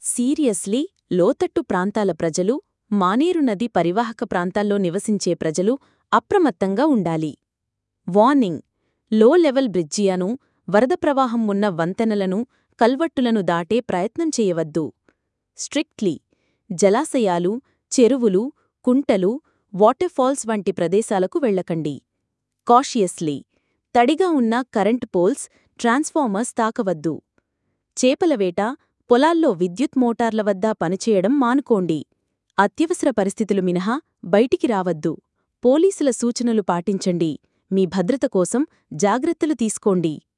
seriously లోతట్టు ప్రాంతాల ప్రజలు మానేరు నది పరివాహక ప్రాంతాల్లో నివసించే ప్రజలు అప్రమత్తంగా ఉండాలి వార్నింగ్ లో లెవెల్ బ్రిడ్జియాను వరద ప్రవాహం ఉన్న వంతెనలను కల్వట్టులను దాటే ప్రయత్నం చేయవద్దు స్ట్రిక్ట్లీ జలాశయాలు చెరువులు కుంటలు వాటర్ఫాల్స్ వంటి ప్రదేశాలకు వెళ్ళకండి కాషియస్లీ తడిగా ఉన్న కరెంట్ పోల్స్ ట్రాన్స్ఫార్మర్స్ తాకవద్దు చేపల వేట పొలాల్లో విద్యుత్ మోటార్ల వద్ద పనిచేయడం మానుకోండి అత్యవసర పరిస్థితులు మినహా బయటికి రావద్దు పోలీసుల సూచనలు పాటించండి మీ భద్రత కోసం జాగ్రత్తలు తీసుకోండి